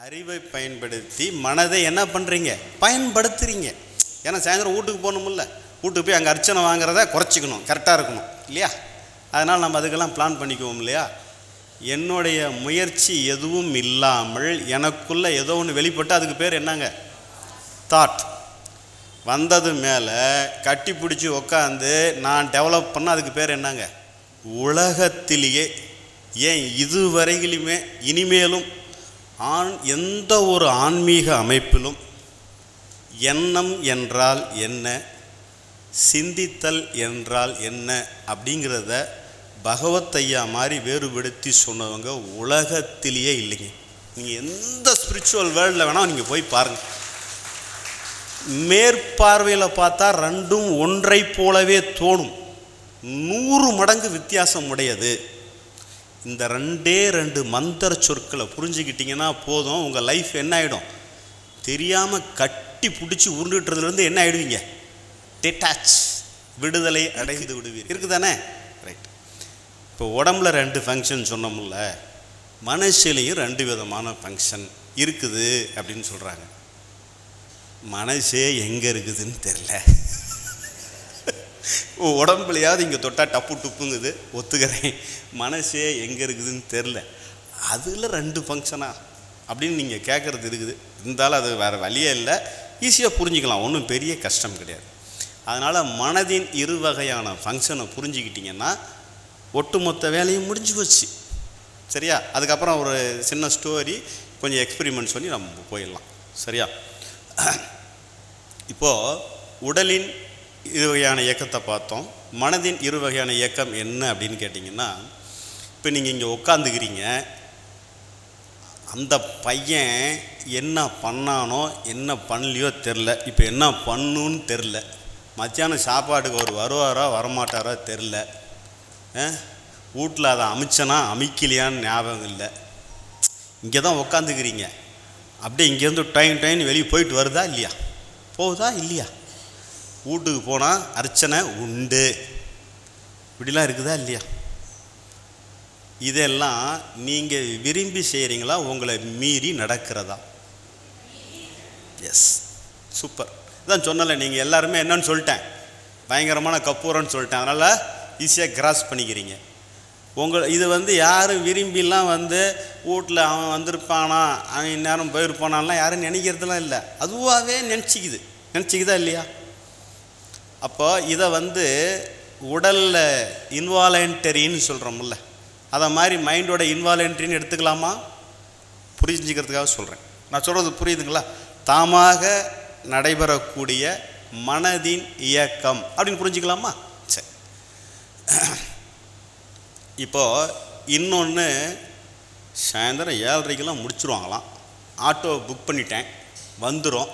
அறிவை பயன்படுத்தி மனதை என்ன பண்ணுறீங்க பயன்படுத்துறீங்க ஏன்னா சாயந்தரம் வீட்டுக்கு போகணுமில்ல வீட்டுக்கு போய் அங்கே அர்ச்சனை வாங்குறத குறைச்சிக்கணும் கரெக்டாக இருக்கணும் இல்லையா அதனால் நம்ம அதுக்கெல்லாம் பிளான் பண்ணிக்குவோம் இல்லையா என்னுடைய முயற்சி எதுவும் இல்லாமல் எனக்குள்ள ஏதோ ஒன்று வெளிப்பட்டு அதுக்கு பேர் என்னங்க தாட் வந்தது மேலே கட்டி பிடிச்சி உக்காந்து நான் டெவலப் பண்ண அதுக்கு பேர் என்னங்க உலகத்திலேயே ஏன் இதுவரையிலுமே இனிமேலும் ஆண் எந்த ஒரு ஆன்மீக அமைப்பிலும் எண்ணம் என்றால் என்ன சிந்தித்தல் என்றால் என்ன அப்படிங்கிறத பகவத் ஐயா மாதிரி வேறுபடுத்தி சொன்னவங்க உலகத்திலேயே இல்லைங்க நீங்கள் எந்த ஸ்பிரிச்சுவல் வேர்ல்டில் வேணால் நீங்கள் போய் பாருங்கள் மேற்பார்வையில் பார்த்தா ரெண்டும் ஒன்றை போலவே தோணும் நூறு மடங்கு வித்தியாசம் உடையது இந்த ரெண்டே ரெண்டு மந்திர சொற்களை புரிஞ்சுக்கிட்டிங்கன்னா போதும் உங்கள் லைஃப் என்ன ஆகிடும் தெரியாமல் கட்டி பிடிச்சி உருண்டுட்டுறதுலேருந்து என்ன ஆகிடுவீங்க டிட்டாச் விடுதலை அடைந்து விடுவீர் இருக்குதானே ரைட் இப்போ உடம்புல ரெண்டு ஃபங்க்ஷன் சொன்னோம்ல மனசுலேயும் ரெண்டு விதமான ஃபங்க்ஷன் இருக்குது அப்படின்னு சொல்கிறாங்க மனசே எங்கே இருக்குதுன்னு தெரில உடம்புலையாவது இங்கே தொட்டால் டப்பு டுப்புங்குது ஒத்துக்கிறேன் மனசே எங்கே இருக்குதுன்னு தெரில அதில் ரெண்டு ஃபங்க்ஷனா அப்படின்னு நீங்கள் கேட்குறது இருக்குது இருந்தாலும் அது வேறு வழியே இல்லை ஈஸியாக புரிஞ்சுக்கலாம் ஒன்றும் பெரிய கஷ்டம் கிடையாது அதனால் மனதின் இரு வகையான ஃபங்க்ஷனை புரிஞ்சுக்கிட்டிங்கன்னா ஒட்டுமொத்த வேலையும் முடிஞ்சு போச்சு சரியா அதுக்கப்புறம் ஒரு சின்ன ஸ்டோரி கொஞ்சம் எக்ஸ்பெரிமெண்ட் சொல்லி நம்ம போயிடலாம் சரியா இப்போது உடலின் இரு வகையான இயக்கத்தை பார்த்தோம் மனதின் இரு வகையான இயக்கம் என்ன அப்படின்னு கேட்டிங்கன்னா இப்போ நீங்கள் இங்கே உட்காந்துக்கிறீங்க அந்த பையன் என்ன பண்ணானோ என்ன பண்ணலையோ தெரில இப்போ என்ன பண்ணுன்னு தெரில மத்தியானம் சாப்பாட்டுக்கு ஒரு வருவாரோ வரமாட்டாரோ தெரில வீட்டில் அதை அமைச்சனா அமைக்கலையான்னு ஞாபகம் இல்லை இங்கே தான் உக்காந்துக்கிறீங்க அப்படியே இங்கேருந்து டைம் டைம் வெளியே போயிட்டு வருதா இல்லையா போகுதா இல்லையா வீட்டுக்கு போனால் அர்ச்சனை உண்டு இப்படிலாம் இருக்குதா இல்லையா இதெல்லாம் நீங்கள் விரும்பி செய்கிறீங்களா உங்களை மீறி நடக்கிறதா எஸ் சூப்பர் இதான் சொன்னல நீங்கள் எல்லாருமே என்னன்னு சொல்லிட்டேன் பயங்கரமான கப்பூரன்னு சொல்லிட்டேன் அதனால் ஈஸியாக கிராஸ் பண்ணிக்கிறீங்க உங்கள் இது வந்து யாரும் விரும்பிலாம் வந்து வீட்டில் அவன் வந்திருப்பானா அவன் இந்நேரம் போயிருப்பானான்லாம் யாரும் நினைக்கிறதுலாம் இல்லை அதுவாகவே நினச்சிக்குது நினச்சிக்குதா இல்லையா அப்போ இதை வந்து உடலில் இன்வாலண்டரின்னு சொல்கிறோம்ல அதை மாதிரி மைண்டோட இன்வாலண்டரின்னு எடுத்துக்கலாமா புரிஞ்சுக்கிறதுக்காக சொல்கிறேன் நான் சொல்கிறது புரியுதுங்களா தாமாக நடைபெறக்கூடிய மனதின் இயக்கம் அப்படின்னு புரிஞ்சுக்கலாமா சரி இப்போது இன்னொன்று சாயந்தரம் ஏழரைக்கெல்லாம் முடிச்சிருவாங்களாம் ஆட்டோ புக் பண்ணிட்டேன் வந்துடும்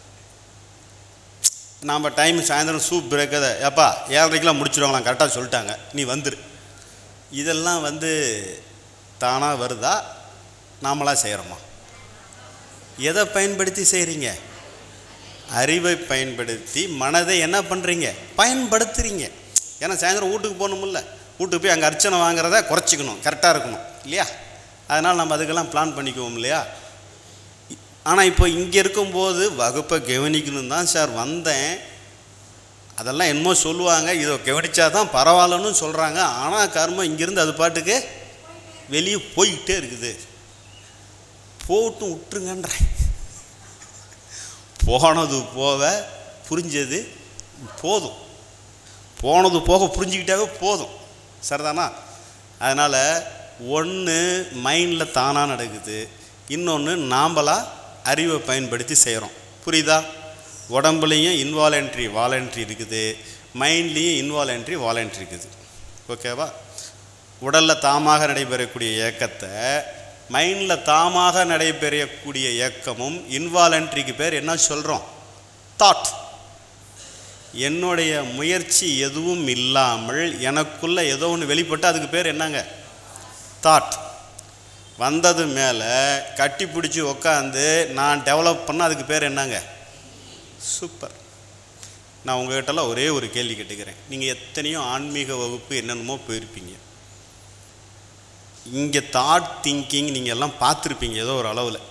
நாம் டைம் சாயந்தரம் சூப் பிரேக் அதை ஏப்பா ஏழரைக்கெல்லாம் முடிச்சிருவாங்களாம் கரெக்டாக சொல்லிட்டாங்க நீ வந்துரு இதெல்லாம் வந்து தானாக வருதா நாமளாக செய்கிறோமா எதை பயன்படுத்தி செய்கிறீங்க அறிவை பயன்படுத்தி மனதை என்ன பண்ணுறீங்க பயன்படுத்துகிறீங்க ஏன்னா சாயந்தரம் வீட்டுக்கு போகணுமில்ல வீட்டுக்கு போய் அங்கே அர்ச்சனை வாங்குறத குறைச்சிக்கணும் கரெக்டாக இருக்கணும் இல்லையா அதனால் நம்ம அதுக்கெல்லாம் பிளான் பண்ணிக்குவோம் இல்லையா ஆனால் இப்போ இங்கே இருக்கும்போது வகுப்பை கவனிக்கணும் தான் சார் வந்தேன் அதெல்லாம் என்னமோ சொல்லுவாங்க இதை கவனிச்சா தான் பரவாயில்லன்னு சொல்கிறாங்க ஆனால் கர்மம் இங்கேருந்து அது பாட்டுக்கு வெளியே போய்கிட்டே இருக்குது போட்டும் விட்டுருங்கன்றேன் போனது போக புரிஞ்சது போதும் போனது போக புரிஞ்சுக்கிட்டாவே போதும் சரிதானா அதனால் ஒன்று மைண்டில் தானாக நடக்குது இன்னொன்று நாம்பளாக அறிவை பயன்படுத்தி செய்கிறோம் புரியுதா உடம்புலையும் இன்வாலண்ட்ரி வாலண்ட்ரி இருக்குது மைண்ட்லேயும் இன்வாலண்ட்ரி வாலண்ட்ரி இருக்குது ஓகேவா உடலில் தாமாக நடைபெறக்கூடிய இயக்கத்தை மைண்டில் தாமாக நடைபெறக்கூடிய இயக்கமும் இன்வாலண்ட்ரிக்கு பேர் என்ன சொல்கிறோம் தாட் என்னுடைய முயற்சி எதுவும் இல்லாமல் எனக்குள்ள ஏதோ ஒன்று வெளிப்பட்டு அதுக்கு பேர் என்னங்க தாட் வந்தது மேலே கட்டி பிடிச்சி உக்காந்து நான் டெவலப் பண்ண அதுக்கு பேர் என்னங்க சூப்பர் நான் உங்ககிட்டலாம் ஒரே ஒரு கேள்வி கேட்டுக்கிறேன் நீங்கள் எத்தனையோ ஆன்மீக வகுப்பு என்னென்னமோ போயிருப்பீங்க இங்கே தாட் திங்கிங் நீங்கள் எல்லாம் பார்த்துருப்பீங்க ஏதோ ஒரு அளவில்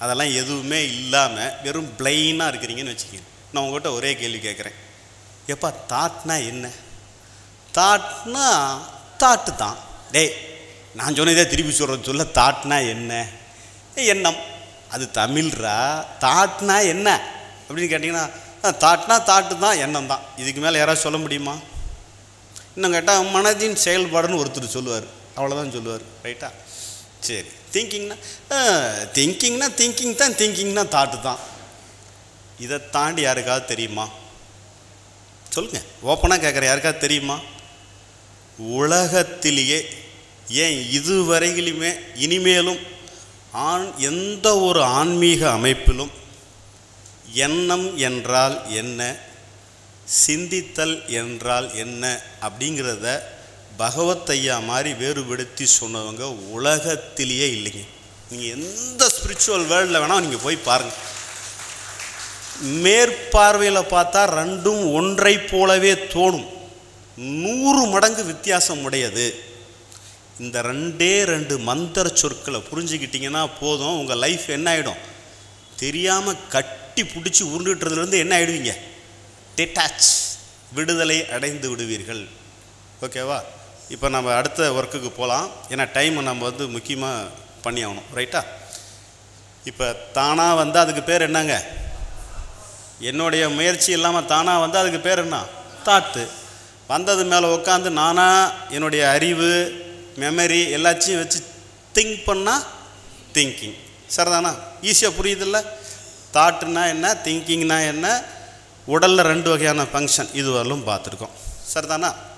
அதெல்லாம் எதுவுமே இல்லாமல் வெறும் பிளைனாக இருக்கிறீங்கன்னு வச்சுக்கோங்க நான் உங்கள்கிட்ட ஒரே கேள்வி கேட்குறேன் எப்பா தாட்னா என்ன தாட்னா தாட்டு தான் டேய் நான் சொன்னதே திருப்பி சொல்கிறேன் சொல்ல தாட்னா என்ன எண்ணம் அது தமிழ்ரா தாட்னா என்ன அப்படின்னு கேட்டிங்கன்னா "ஆ, தாட்னா தாட்டு தான் எண்ணம் தான் இதுக்கு மேலே யாராவது சொல்ல முடியுமா இன்னும் கேட்டால் மனதின் செயல்பாடுன்னு ஒருத்தர் சொல்லுவார் அவ்வளோதான் சொல்லுவார் ரைட்டா சரி திங்கிங்னா திங்கிங்னா திங்கிங் தான் திங்கிங்னா தாட்டு தான் இதை தாண்டி யாருக்காவது தெரியுமா சொல்லுங்கள் ஓப்பனாக கேட்குற யாருக்காவது தெரியுமா உலகத்திலேயே ஏன் இதுவரையிலுமே இனிமேலும் ஆண் எந்த ஒரு ஆன்மீக அமைப்பிலும் எண்ணம் என்றால் என்ன சிந்தித்தல் என்றால் என்ன அப்படிங்கிறத பகவத் ஐயா மாதிரி வேறுபடுத்தி சொன்னவங்க உலகத்திலேயே இல்லைங்க நீங்கள் எந்த ஸ்பிரிச்சுவல் வேர்ல்டில் வேணால் நீங்கள் போய் பாருங்கள் மேற்பார்வையில் பார்த்தா ரெண்டும் ஒன்றை போலவே தோணும் நூறு மடங்கு வித்தியாசம் உடையது இந்த ரெண்டே ரெண்டு மந்திர சொற்களை புரிஞ்சுக்கிட்டிங்கன்னா போதும் உங்கள் லைஃப் என்ன ஆகிடும் தெரியாமல் கட்டி பிடிச்சி உருண்டுட்டுறதுலேருந்து என்ன ஆகிடுவீங்க டிட்டாச் விடுதலை அடைந்து விடுவீர்கள் ஓகேவா இப்போ நம்ம அடுத்த ஒர்க்குக்கு போகலாம் ஏன்னா டைமை நம்ம வந்து முக்கியமாக பண்ணி ஆகணும் ரைட்டா இப்போ தானாக வந்து அதுக்கு பேர் என்னங்க என்னுடைய முயற்சி இல்லாமல் தானாக வந்து அதுக்கு பேர் என்ன தாட்டு வந்தது மேலே உட்காந்து நானாக என்னுடைய அறிவு மெமரி எல்லாத்தையும் வச்சு திங்க் பண்ணால் திங்கிங் சரிதானா ஈஸியாக புரியுதில்ல தாட்டுனா என்ன திங்கிங்னா என்ன உடலில் ரெண்டு வகையான ஃபங்க்ஷன் இது வரலும் பார்த்துருக்கோம் சரிதானா